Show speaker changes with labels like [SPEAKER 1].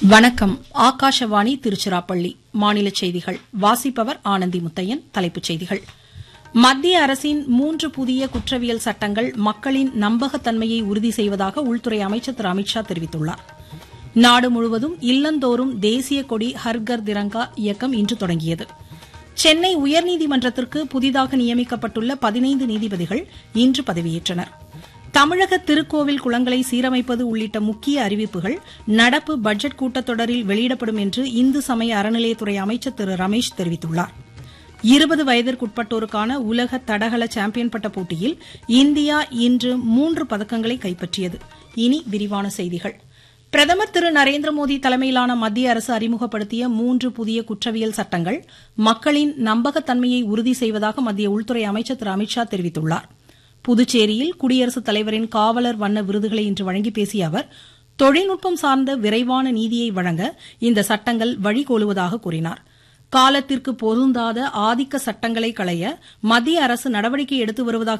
[SPEAKER 1] வணக்கம் ஆகாஷவாணி திருச்சிராப்பள்ளி மாநில செய்திகள் வாசிப்பவர் ஆனந்தி முத்தையன் தலைப்புச் செய்திகள் மத்திய அரசின் மூன்று புதிய குற்றவியல் சட்டங்கள் மக்களின் நம்பகத்தன்மையை உறுதி செய்வதாக உள்துறை அமைச்சர் திரு அமித்ஷா தெரிவித்துள்ளார் நாடு முழுவதும் இல்லந்தோறும் தேசிய கொடி ஹர்கர் திரங்கா இயக்கம் இன்று தொடங்கியது சென்னை உயர்நீதிமன்றத்திற்கு புதிதாக நியமிக்கப்பட்டுள்ள பதினைந்து நீதிபதிகள் இன்று பதவியேற்றனர் தமிழக திருக்கோவில் குளங்களை சீரமைப்பது உள்ளிட்ட முக்கிய அறிவிப்புகள் நடப்பு பட்ஜெட் கூட்டத்தொடரில் வெளியிடப்படும் என்று இந்து சமய அறநிலையத்துறை அமைச்சர் திரு ரமேஷ் தெரிவித்துள்ளார் இருபது வயதிற்குட்பட்டோருக்கான உலக தடகள சாம்பியன் பட்ட போட்டியில் இந்தியா இன்று மூன்று பதக்கங்களை கைப்பற்றியது இனி விரிவான செய்திகள் பிரதமர் திரு நரேந்திர மோடி தலைமையிலான மத்திய அரசு அறிமுகப்படுத்திய மூன்று புதிய குற்றவியல் சட்டங்கள் மக்களின் நம்பகத்தன்மையை உறுதி செய்வதாக மத்திய உள்துறை அமைச்சர் திரு அமித்ஷா தெரிவித்துள்ளாா் புதுச்சேரியில் குடியரசுத் தலைவரின் காவலர் வண்ண விருதுகளை இன்று வழங்கி பேசிய அவர் தொழில்நுட்பம் சார்ந்த விரைவான நீதியை வழங்க இந்த சட்டங்கள் வழிகோலுவதாக கூறினார் காலத்திற்கு பொருந்தாத ஆதிக்க சட்டங்களை களைய மத்திய அரசு நடவடிக்கை எடுத்து வருவதாக